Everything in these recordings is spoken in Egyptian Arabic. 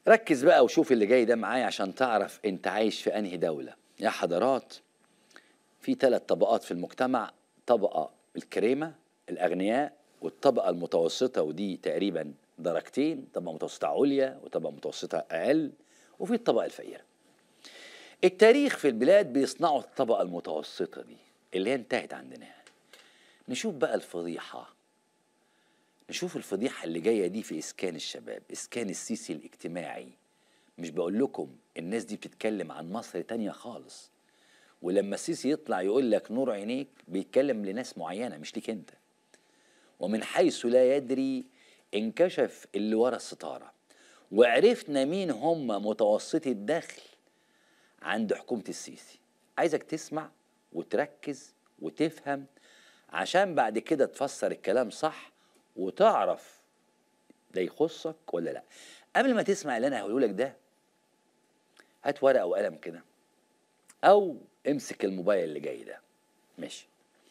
ركز بقى وشوف اللي جاي ده معايا عشان تعرف انت عايش في انهي دولة يا حضرات في ثلاث طبقات في المجتمع طبقة الكريمة الأغنياء والطبقة المتوسطة ودي تقريبا درجتين طبقة متوسطة عليا وطبقة متوسطة أقل وفي الطبقة الفقيرة التاريخ في البلاد بيصنعوا الطبقة المتوسطة دي اللي هي انتهت عندنا نشوف بقى الفضيحة نشوف الفضيحة اللي جاية دي في إسكان الشباب إسكان السيسي الاجتماعي مش بقول لكم الناس دي بتتكلم عن مصر تانية خالص ولما السيسي يطلع يقول لك نور عينيك بيتكلم لناس معينة مش ليك انت ومن حيث لا يدري انكشف اللي ورا الستارة وعرفنا مين هم متوسطي الدخل عند حكومة السيسي عايزك تسمع وتركز وتفهم عشان بعد كده تفسر الكلام صح وتعرف ده يخصك ولا لا قبل ما تسمع اللي انا هقوله لك ده هات ورقه وقلم كده او امسك الموبايل اللي جاي ده ماشي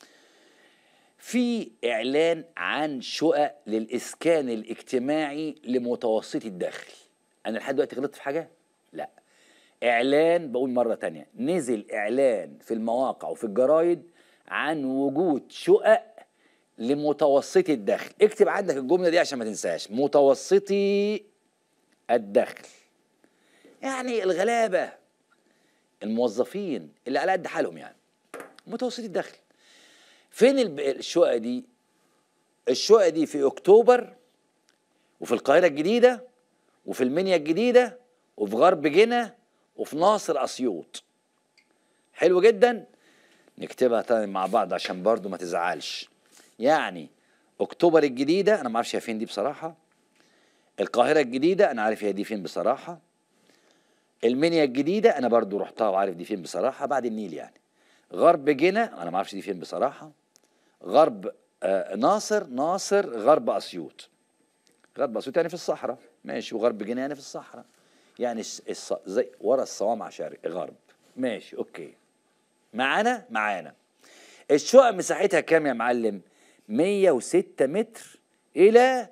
في اعلان عن شقق للاسكان الاجتماعي لمتوسطي الدخل انا لحد دلوقتي غلطت في حاجه لا اعلان بقول مره تانية نزل اعلان في المواقع وفي الجرايد عن وجود شقق لمتوسطي الدخل اكتب عندك الجمله دي عشان ما تنساش متوسطي الدخل يعني الغلابه الموظفين اللي على قد حالهم يعني متوسطي الدخل فين الب- الشقق دي الشقق دي في اكتوبر وفي القاهره الجديده وفي المنيا الجديده وفي غرب جنة وفي ناصر اسيوط حلو جدا نكتبها تاني مع بعض عشان برضو ما تزعلش يعني اكتوبر الجديده انا ما اعرفش هي فين دي بصراحه القاهره الجديده انا عارف هي دي فين بصراحه المنيا الجديده انا برضو رحتها وعارف دي فين بصراحه بعد النيل يعني غرب جنة انا ما اعرفش دي فين بصراحه غرب آه ناصر ناصر غرب اسيوط غرب اسيوط يعني في الصحراء ماشي وغرب جنة يعني في الصحراء يعني الس- الص... زي ورا الصوامع شرق غرب ماشي اوكي معانا معانا الشقق مساحتها كام يا معلم 106 متر الى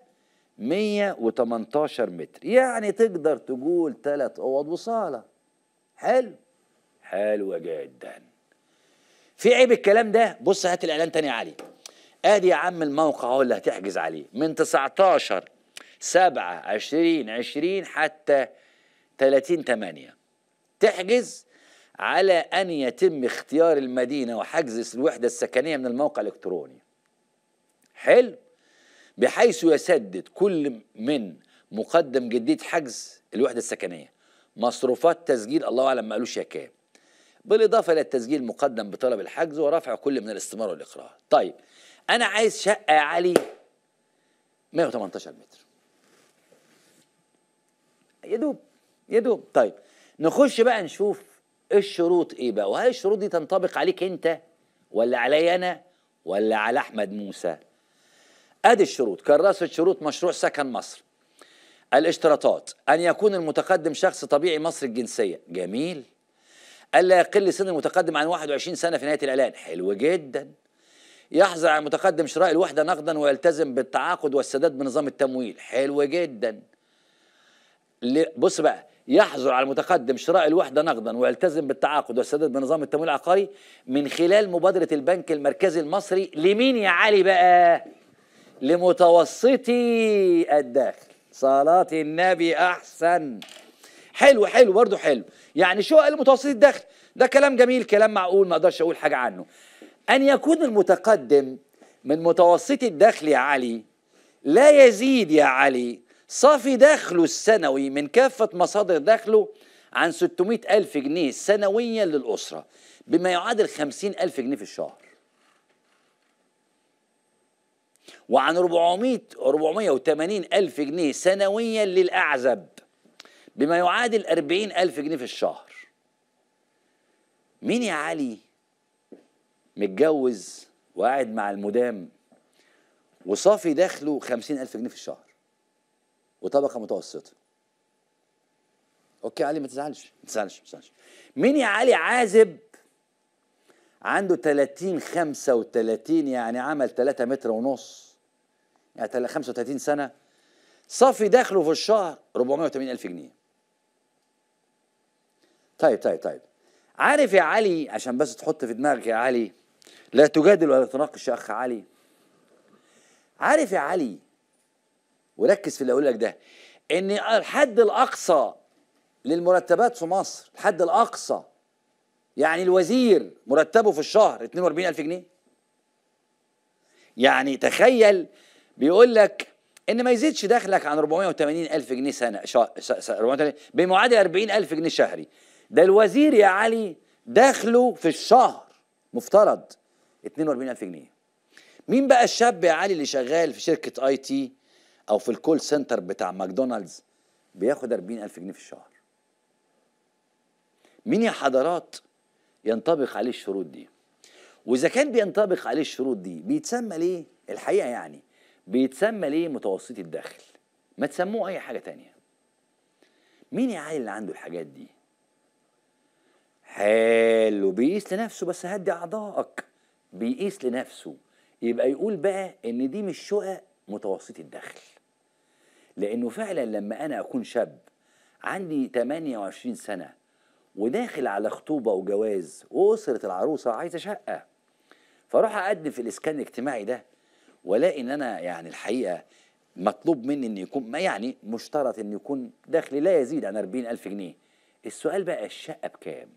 118 متر يعني تقدر تقول ثلاث اوض وصاله حلو حلو جدا في عيب الكلام ده بص هات الاعلان تاني يا علي ادي يا عم الموقع هو اللي هتحجز عليه من 19 7 20 20 حتى 30 8 تحجز على ان يتم اختيار المدينه وحجز الوحده السكنيه من الموقع الالكتروني حلو بحيث يسدد كل من مقدم جديد حجز الوحده السكنيه مصروفات تسجيل الله اعلم ما قالوش يا كام بالاضافه الى التسجيل المقدم بطلب الحجز ورفع كل من الاستمارة والاقرار طيب انا عايز شقه يا علي 118 متر يا دوب يا دوب طيب نخش بقى نشوف الشروط ايه بقى وهل الشروط دي تنطبق عليك انت ولا علي انا ولا على احمد موسى ادي الشروط كراسه شروط مشروع سكن مصر الاشتراطات ان يكون المتقدم شخص طبيعي مصري الجنسيه جميل الا يقل سن المتقدم عن 21 سنه في نهايه الاعلان حلو جدا يحظر على المتقدم شراء الوحده نقدا ويلتزم بالتعاقد والسداد بنظام التمويل حلو جدا ل- بص بقى يحظر على المتقدم شراء الوحده نقدا ويلتزم بالتعاقد والسداد بنظام التمويل العقاري من خلال مبادره البنك المركزي المصري لمين يا علي بقى لمتوسطي الدخل صلاة النبي أحسن حلو حلو برضو حلو يعني شو لمتوسطي الدخل ده كلام جميل كلام معقول ما اقدرش اقول حاجة عنه أن يكون المتقدم من متوسطي الدخل يا علي لا يزيد يا علي صافي دخله السنوي من كافة مصادر دخله عن 600 ألف جنيه سنويا للأسرة بما يعادل 50 ألف جنيه في الشهر وعن 400 480 ألف جنيه سنويا للأعزب بما يعادل 40 ألف جنيه في الشهر مين يا علي متجوز وقاعد مع المدام وصافي دخله 50 ألف جنيه في الشهر وطبقة متوسطة اوكي يا علي ما تزعلش ما تزعلش ما تزعلش مين يا علي عازب عنده 30 35 يعني عمل 3 متر ونص يعني تل- 35 سنة صافي دخله في الشهر 480 ألف جنيه طيب طيب طيب عارف يا علي عشان بس تحط في دماغك يا علي لا تجادل ولا تناقش يا اخ علي عارف يا علي وركز في اللي اقول لك ده ان الحد الاقصى للمرتبات في مصر الحد الاقصى يعني الوزير مرتبه في الشهر 42000 جنيه يعني تخيل بيقول لك ان ما يزيدش دخلك عن 480 الف جنيه سنه شا... س... س... 480 بمعادل 40 الف جنيه شهري ده الوزير يا علي دخله في الشهر مفترض 42 الف جنيه مين بقى الشاب يا علي اللي شغال في شركه اي تي او في الكول سنتر بتاع ماكدونالدز بياخد 40 الف جنيه في الشهر مين يا حضرات ينطبق عليه الشروط دي واذا كان بينطبق عليه الشروط دي بيتسمى ليه الحقيقه يعني بيتسمى ليه متوسطي الدخل ما تسموه اي حاجه تانية مين يا علي اللي عنده الحاجات دي حلو بيقيس لنفسه بس هدي اعضائك بيقيس لنفسه يبقى يقول بقى ان دي مش شقق متوسطي الدخل لانه فعلا لما انا اكون شاب عندي 28 سنه وداخل على خطوبه وجواز واسره العروسه عايزه شقه فاروح اقدم في الاسكان الاجتماعي ده والاقي ان انا يعني الحقيقه مطلوب مني ان يكون ما يعني مشترط ان يكون دخلي لا يزيد عن 40 الف جنيه السؤال بقى الشقه بكام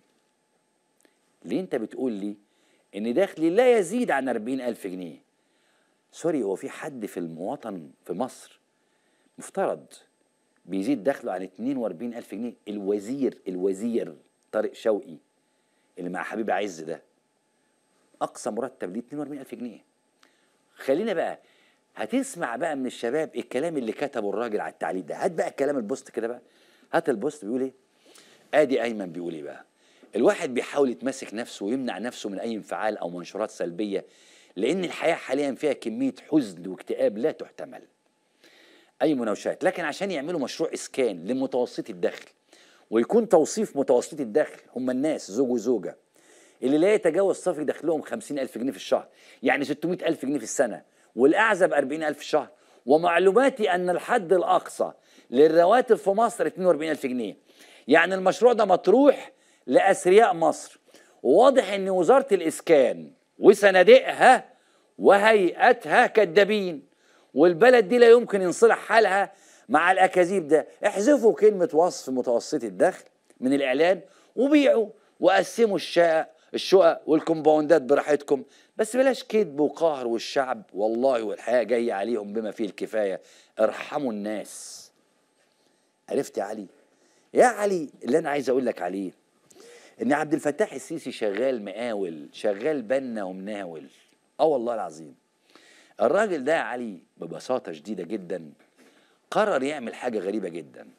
ليه انت بتقول لي ان دخلي لا يزيد عن 40 الف جنيه سوري هو في حد في المواطن في مصر مفترض بيزيد دخله عن 42 الف جنيه الوزير الوزير طارق شوقي اللي مع حبيب عز ده اقصى مرتب ليه 42 الف جنيه خلينا بقى هتسمع بقى من الشباب الكلام اللي كتبه الراجل على التعليق ده هات بقى الكلام البوست كده بقى هات البوست بيقول ايه ادي ايمن بيقول ايه بقى الواحد بيحاول يتمسك نفسه ويمنع نفسه من اي انفعال او منشورات سلبيه لان الحياه حاليا فيها كميه حزن واكتئاب لا تحتمل اي مناوشات لكن عشان يعملوا مشروع اسكان لمتوسطي الدخل ويكون توصيف متوسطي الدخل هم الناس زوج وزوجه اللي لا يتجاوز صافي دخلهم 50 ألف جنيه في الشهر يعني 600 ألف جنيه في السنة والأعزب 40 ألف في الشهر ومعلوماتي أن الحد الأقصى للرواتب في مصر 42 ألف جنيه يعني المشروع ده مطروح لأثرياء مصر وواضح أن وزارة الإسكان وصناديقها وهيئتها كدابين والبلد دي لا يمكن ينصلح حالها مع الأكاذيب ده احذفوا كلمة وصف متوسطي الدخل من الإعلان وبيعوا وقسموا الشقق الشقق والكومباوندات براحتكم بس بلاش كذب وقهر والشعب والله والحياه جايه عليهم بما فيه الكفايه ارحموا الناس عرفت يا علي يا علي اللي انا عايز اقول لك عليه ان عبد الفتاح السيسي شغال مقاول شغال بنا ومناول اه والله العظيم الراجل ده يا علي ببساطه شديده جدا قرر يعمل حاجه غريبه جدا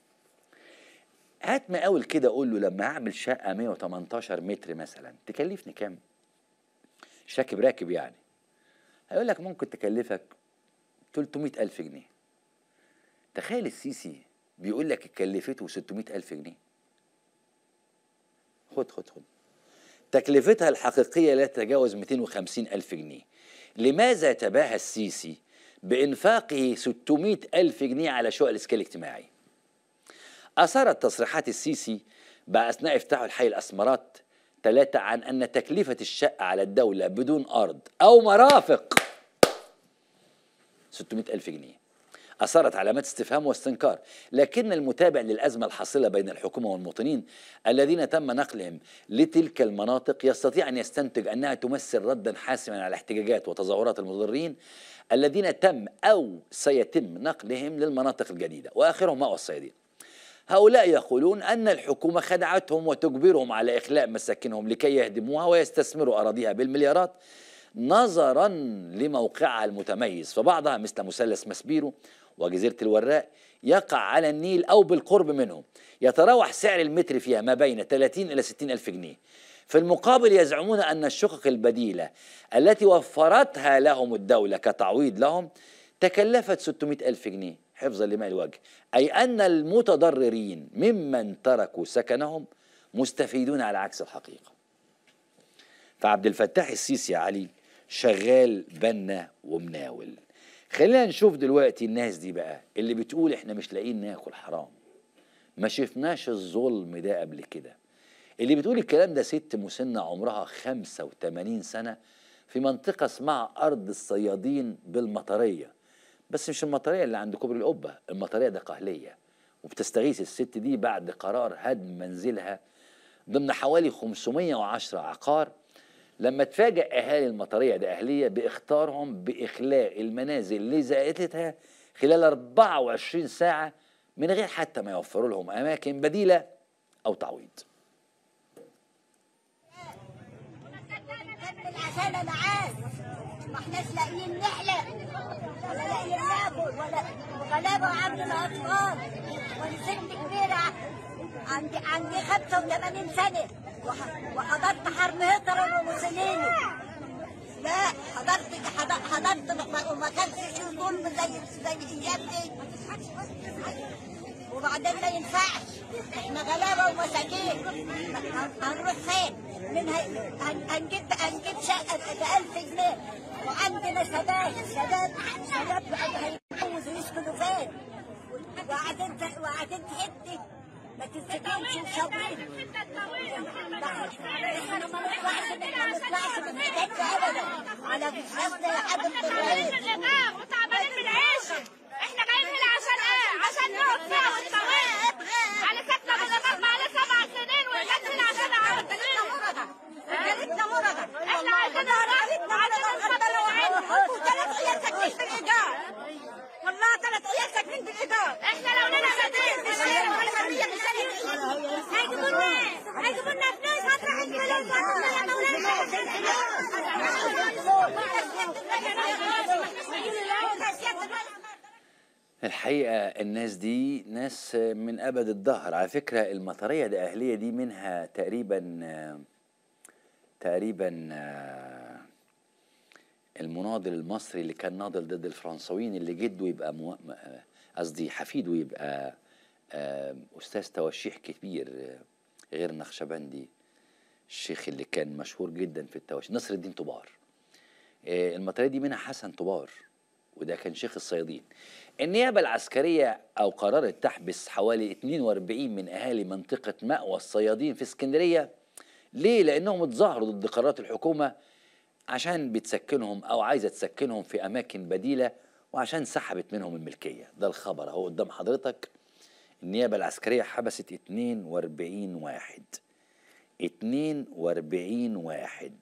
هات مقاول كده قول له لما اعمل شقه 118 متر مثلا تكلفني كام؟ شاكب راكب يعني هيقول لك ممكن تكلفك 300 ألف جنيه تخيل السيسي بيقول لك كلفته 600 ألف جنيه خد خد خد تكلفتها الحقيقية لا تتجاوز 250 ألف جنيه لماذا تباهى السيسي بإنفاقه 600 ألف جنيه على شقق الإسكان الاجتماعي أثارت تصريحات السيسي بأثناء افتتاح الحي الأسمرات ثلاثة عن أن تكلفة الشقة على الدولة بدون أرض أو مرافق 600 ألف جنيه أثارت علامات استفهام واستنكار لكن المتابع للأزمة الحاصلة بين الحكومة والمواطنين الذين تم نقلهم لتلك المناطق يستطيع أن يستنتج أنها تمثل ردا حاسما على احتجاجات وتظاهرات المضرين الذين تم أو سيتم نقلهم للمناطق الجديدة وآخرهم مأوى الصيادين هؤلاء يقولون أن الحكومة خدعتهم وتجبرهم على إخلاء مساكنهم لكي يهدموها ويستثمروا أراضيها بالمليارات نظرا لموقعها المتميز فبعضها مثل مثلث مسبيرو وجزيرة الوراق يقع على النيل أو بالقرب منه يتراوح سعر المتر فيها ما بين 30 إلى 60 ألف جنيه في المقابل يزعمون أن الشقق البديلة التي وفرتها لهم الدولة كتعويض لهم تكلفت 600 ألف جنيه حفظا لماء الوجه أي أن المتضررين ممن تركوا سكنهم مستفيدون على عكس الحقيقة فعبد الفتاح السيسي يا علي شغال بنا ومناول خلينا نشوف دلوقتي الناس دي بقى اللي بتقول احنا مش لاقيين ناكل حرام ما شفناش الظلم ده قبل كده اللي بتقول الكلام ده ست مسنة عمرها 85 سنة في منطقة اسمها أرض الصيادين بالمطرية بس مش المطرية اللي عند كوبري القبة المطرية ده قهلية وبتستغيث الست دي بعد قرار هدم منزلها ضمن حوالي 510 عقار لما تفاجأ أهالي المطرية ده أهلية بإخطارهم بإخلاء المنازل لزائتها خلال 24 ساعة من غير حتى ما يوفروا لهم أماكن بديلة أو تعويض كمل عشان انا عايز ما احناش لاقيين نحلق ولا لاقيين ناكل ولا غلابه وعاملين اطفال ونسيت كبيره عندي عندي 85 سنه وح- وحضرت حرب هتلر وموسوليني لا حضرت حضرت, حضرت ما- وما كانش في ظلم زي زي الايام دي وبعدين ما ينفعش احنا غلابه ومساكين هن- هنروح فين؟ من هي... هن... هنجيب هنجيب شقه ب 1000 جنيه وعندنا شباب شباب شباب هيتجوزوا يسكنوا فين؟ وقاعدين ت- وقاعدين تهدي ما تتسكنش وصابرين احنا ما نطلعش من ما نطلعش من الحته ابدا على جسمنا لحد الطريق الرقاب وتعبانين من العيش احنا جايين هنا عشان ايه؟ عشان نقعد فيها ونطول على سكتة بالرقاب بقالها سبع سنين وجت هنا عشان اقعد جريتنا مرضى احنا عايزين نهرب وعايزين نتفضل وعين وثلاث عيال ساكنين في الايجار والله ثلاث عيال ساكنين في الايجار احنا لو لنا سدين في الشارع والحريه في الشارع هيجيبوا لنا هيجيبوا لنا فلوس هطرح الفلوس هطرح الحقيقة الناس دي ناس من أبد الدهر على فكرة المطرية ده أهلية دي منها تقريبا تقريبا المناضل المصري اللي كان ناضل ضد الفرنساويين اللي جده يبقى مو- م- قصدي حفيده يبقى آه، أستاذ توشيح كبير آه، غير النقشبندي الشيخ اللي كان مشهور جدا في التوشيح نصر الدين طبار آه، المطرية دي منها حسن طبار وده كان شيخ الصيادين النيابة العسكرية أو قررت تحبس حوالي 42 من أهالي منطقة مأوى الصيادين في اسكندرية ليه؟ لأنهم اتظاهروا ضد قرارات الحكومة عشان بتسكنهم أو عايزة تسكنهم في أماكن بديلة وعشان سحبت منهم الملكية ده الخبر أهو قدام حضرتك النيابة العسكرية حبست 42 واحد 42 واحد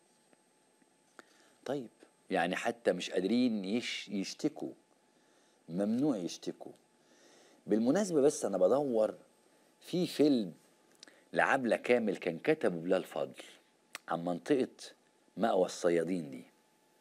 طيب يعني حتى مش قادرين يش يشتكوا ممنوع يشتكوا بالمناسبة بس أنا بدور في فيلم لعبلة كامل كان كتبه بلال فضل عن منطقة مأوى الصيادين دي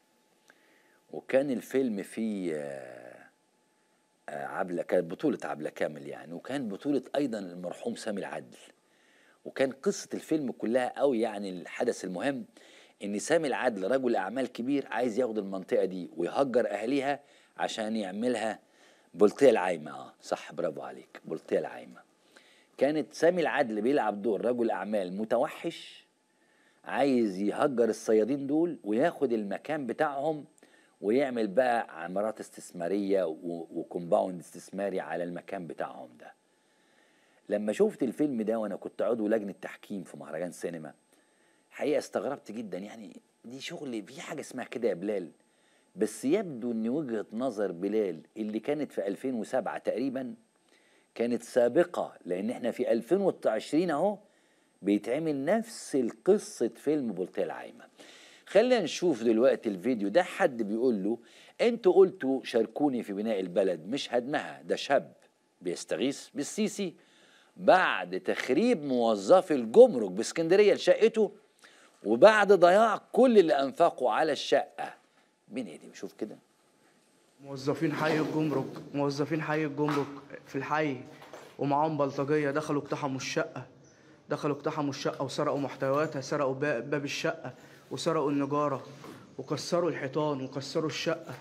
وكان الفيلم فيه آه، آه، عبلة كانت بطولة عبلة كامل يعني وكان بطولة أيضا المرحوم سامي العدل وكان قصة الفيلم كلها قوي يعني الحدث المهم إن سامي العدل رجل أعمال كبير عايز ياخد المنطقة دي ويهجر أهليها عشان يعملها بلطية العايمة اه صح برافو عليك بلطية العايمة كانت سامي العدل بيلعب دور رجل أعمال متوحش عايز يهجر الصيادين دول وياخد المكان بتاعهم ويعمل بقى عمارات استثمارية و- وكومباوند استثماري على المكان بتاعهم ده لما شفت الفيلم ده وانا كنت عضو لجنة تحكيم في مهرجان سينما حقيقة استغربت جدا يعني دي شغل في حاجة اسمها كده يا بلال بس يبدو ان وجهة نظر بلال اللي كانت في 2007 تقريبا كانت سابقة لان احنا في 2020 اهو بيتعمل نفس القصة فيلم بلطية العايمة خلينا نشوف دلوقتي الفيديو ده حد بيقول له انتوا قلتوا شاركوني في بناء البلد مش هدمها ده شاب بيستغيث بالسيسي بعد تخريب موظفي الجمرك باسكندرية لشقته وبعد ضياع كل اللي أنفقوا على الشقة مين هي دي شوف كده موظفين حي الجمرك موظفين حي الجمرك في الحي ومعاهم بلطجية دخلوا اقتحموا الشقة دخلوا اقتحموا الشقة وسرقوا محتوياتها سرقوا با- باب الشقة وسرقوا النجارة وكسروا الحيطان وكسروا الشقة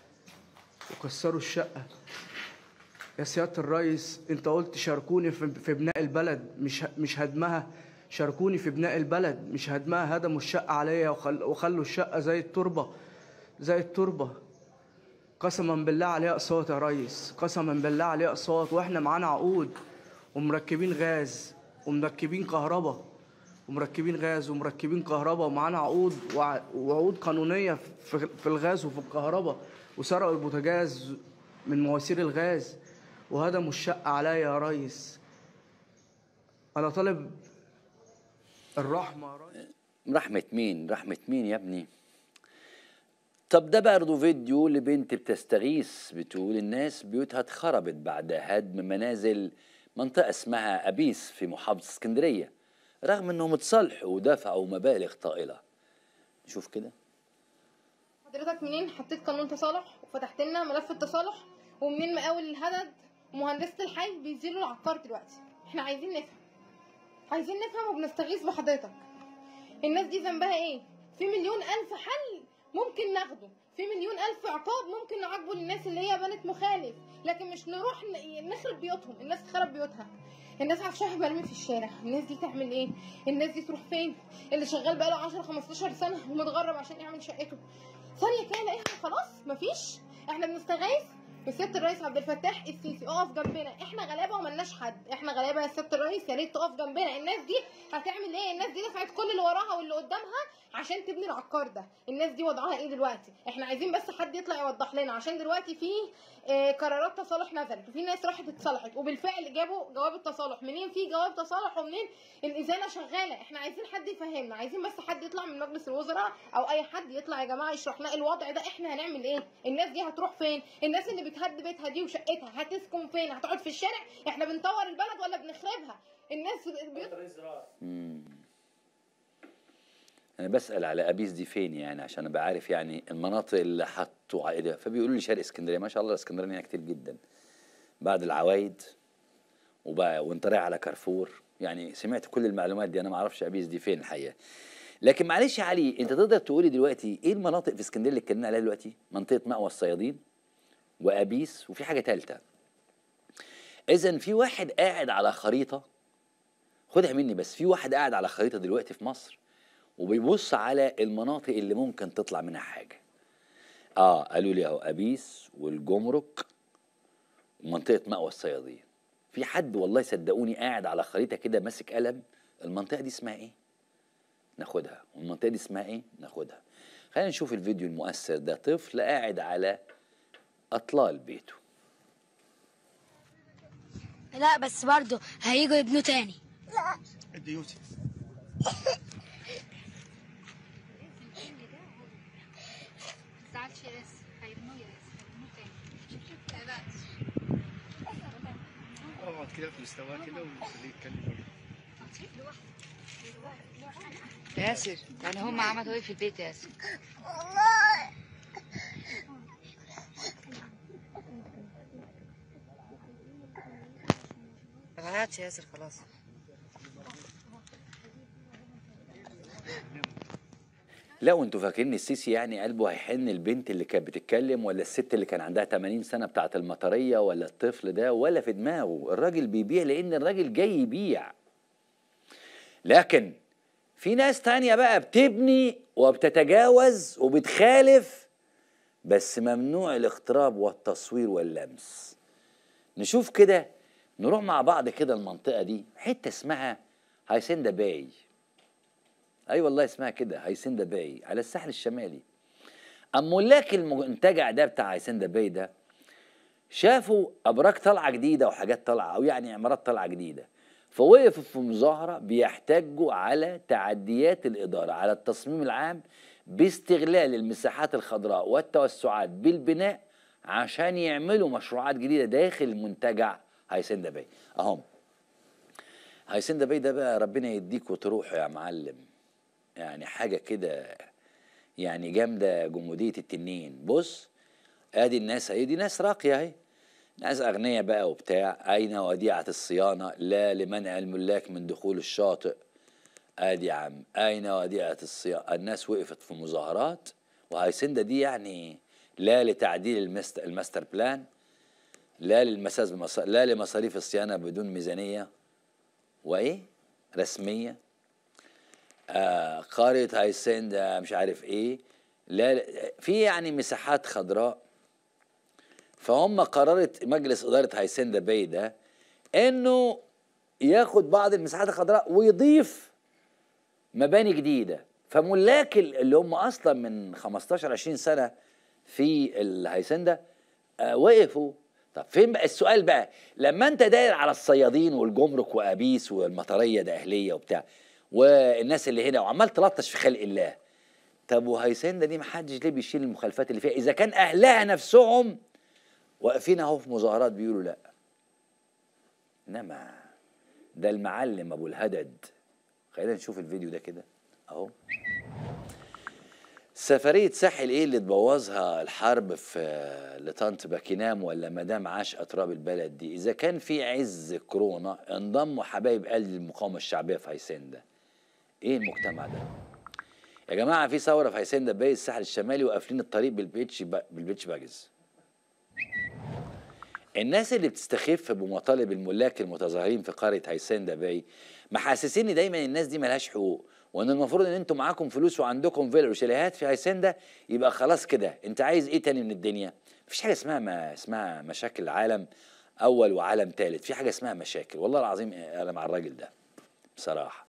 وكسروا الشقة يا سيادة الرئيس انت قلت شاركوني في في بناء البلد مش مش هدمها شاركوني في بناء البلد مش هدمها هدموا الشقة عليا وخل وخلوا الشقة زي التربة زي التربة قسما بالله عليه اقساط يا ريس قسما بالله عليه اقساط واحنا معانا عقود ومركبين غاز ومركبين كهرباء ومركبين غاز ومركبين كهرباء ومعانا عقود وع- وعقود قانونيه في في الغاز وفي الكهرباء وسرقوا البوتاجاز من مواسير الغاز وهدموا الشقه عليا يا ريس انا طالب الرحمه يا ريس رحمة مين رحمة مين يا ابني طب ده برضه فيديو لبنت بتستغيث بتقول الناس بيوتها اتخربت بعد هدم منازل منطقة اسمها أبيس في محافظة اسكندرية رغم انهم اتصالحوا ودفعوا مبالغ طائلة نشوف كده حضرتك منين حطيت قانون تصالح وفتحت لنا ملف التصالح ومنين مقاول الهدد ومهندسة الحي بيزيلوا العقار دلوقتي احنا عايزين نفهم عايزين نفهم وبنستغيث بحضرتك الناس دي ذنبها ايه في مليون الف حل ممكن ناخده في مليون الف عقاب ممكن نعاقبه للناس اللي هي بنت مخالف لكن مش نروح ن- نخرب بيوتهم الناس تخرب بيوتها الناس عفشها مرمي في الشارع الناس دي تعمل ايه الناس دي تروح فين اللي شغال بقاله 10 15 سنه ومتغرب عشان يعمل شقته ثانيه كده الاقيها خلاص مفيش احنا بنستغيث بسياده الرئيس عبد الفتاح السيسي اقف جنبنا احنا غلابه وملناش حد احنا غلابه يا سياده الرئيس يا ريت تقف جنبنا الناس دي هتعمل ايه الناس دي دفعت كل اللي وراها واللي قدامها عشان تبني العقار ده الناس دي وضعها ايه دلوقتي احنا عايزين بس حد يطلع يوضح لنا عشان دلوقتي في آه، قرارات تصالح نزلت وفي ناس راحت اتصالحت وبالفعل جابوا جواب التصالح منين في جواب تصالح ومنين الازاله شغاله احنا عايزين حد يفهمنا عايزين بس حد يطلع من مجلس الوزراء او اي حد يطلع يا جماعه يشرح لنا الوضع ده احنا هنعمل ايه الناس دي هتروح فين الناس اللي بتهد بيتها دي وشقتها هتسكن فين هتقعد في الشارع احنا بنطور البلد ولا بنخربها الناس البيوت انا بسال على ابيس دي فين يعني عشان ابقى عارف يعني المناطق اللي حطوا عائله فبيقولوا لي شرق اسكندريه ما شاء الله اسكندريه هنا كتير جدا بعد العوايد وبقى وانت رايح على كارفور يعني سمعت كل المعلومات دي انا ما اعرفش ابيس دي فين الحقيقه لكن معلش يا علي انت تقدر تقولي دلوقتي ايه المناطق في اسكندريه اللي اتكلمنا عليها دلوقتي منطقه مأوى الصيادين وابيس وفي حاجه ثالثه اذا في واحد قاعد على خريطه خدها مني بس في واحد قاعد على خريطه دلوقتي في مصر وبيبص على المناطق اللي ممكن تطلع منها حاجه اه قالوا لي اهو ابيس والجمرك ومنطقه مأوى الصيادين في حد والله صدقوني قاعد على خريطه كده ماسك قلم المنطقه دي اسمها ايه ناخدها والمنطقه دي اسمها ايه ناخدها خلينا نشوف الفيديو المؤثر ده طفل قاعد على اطلال بيته لا بس برضه هيجوا يبنوا تاني الديوتي تزعلش يا ياس هيرموا يا ياس هيرموا تاني لا اقعد كده في مستواه كده وخليه يتكلم ياسر يعني هم عملوا ايه في البيت يا ياسر ما تعيطش يا ياسر خلاص لا وانتوا فاكرين السيسي يعني قلبه هيحن البنت اللي كانت بتتكلم ولا الست اللي كان عندها 80 سنه بتاعه المطريه ولا الطفل ده ولا في دماغه الراجل بيبيع لان الراجل جاي يبيع لكن في ناس تانية بقى بتبني وبتتجاوز وبتخالف بس ممنوع الاقتراب والتصوير واللمس نشوف كده نروح مع بعض كده المنطقة دي حتة اسمها هايسندا باي اي والله اسمها كده هايسندا باي على الساحل الشمالي اما ملاك المنتجع ده بتاع هايسندا باي ده شافوا ابراج طالعه جديده وحاجات طالعه او يعني عمارات طالعه جديده فوقفوا في مظاهره بيحتجوا على تعديات الاداره على التصميم العام باستغلال المساحات الخضراء والتوسعات بالبناء عشان يعملوا مشروعات جديده داخل منتجع هايسندا باي اهم هايسندا باي ده بقى ربنا يديك وتروح يا معلم يعني حاجه كده يعني جامده جموديه التنين بص ادي الناس اهي دي ناس راقيه اهي ناس اغنياء بقى وبتاع اين وديعه الصيانه لا لمنع الملاك من دخول الشاطئ ادي يا عم اين وديعه الصيانه الناس وقفت في مظاهرات وهايسندا دي يعني لا لتعديل المست... الماستر بلان لا للمساس بمص... لا لمصاريف الصيانه بدون ميزانيه وايه رسميه آه قريه هايسندا مش عارف ايه لا في يعني مساحات خضراء فهم قررت مجلس اداره هايسندا باي ده انه ياخد بعض المساحات الخضراء ويضيف مباني جديده فملاك ال- اللي هم اصلا من 15 20 سنه في الهيسنده آه وقفوا طب فين بقى السؤال بقى لما انت داير على الصيادين والجمرك وابيس والمطريه ده اهليه وبتاع والناس اللي هنا وعمال تلطش في خلق الله طب وهيسنده دي محدش ليه بيشيل المخالفات اللي فيها اذا كان اهلها نفسهم واقفين اهو في مظاهرات بيقولوا لا انما ده المعلم ابو الهدد خلينا نشوف الفيديو ده كده اهو سفرية ساحل ايه اللي تبوظها الحرب في لطنط باكينام ولا مدام عاش اتراب البلد دي اذا كان في عز كورونا انضموا حبايب قلب المقاومة الشعبية في هيسنده ايه المجتمع ده يا جماعة في ثورة في هيسنده باقي الساحل الشمالي وقافلين الطريق بالبيتش با... بالبيتش باجز الناس اللي بتستخف بمطالب الملاك المتظاهرين في قريه هيسندا باي محسسيني دايما الناس دي ملهاش حقوق وان المفروض ان انتم معاكم فلوس وعندكم فيلا وشاليهات في هيسندا يبقى خلاص كده انت عايز ايه تاني من الدنيا مفيش حاجه اسمها ما اسمها مشاكل عالم اول وعالم ثالث في حاجه اسمها مشاكل والله العظيم انا مع الراجل ده بصراحه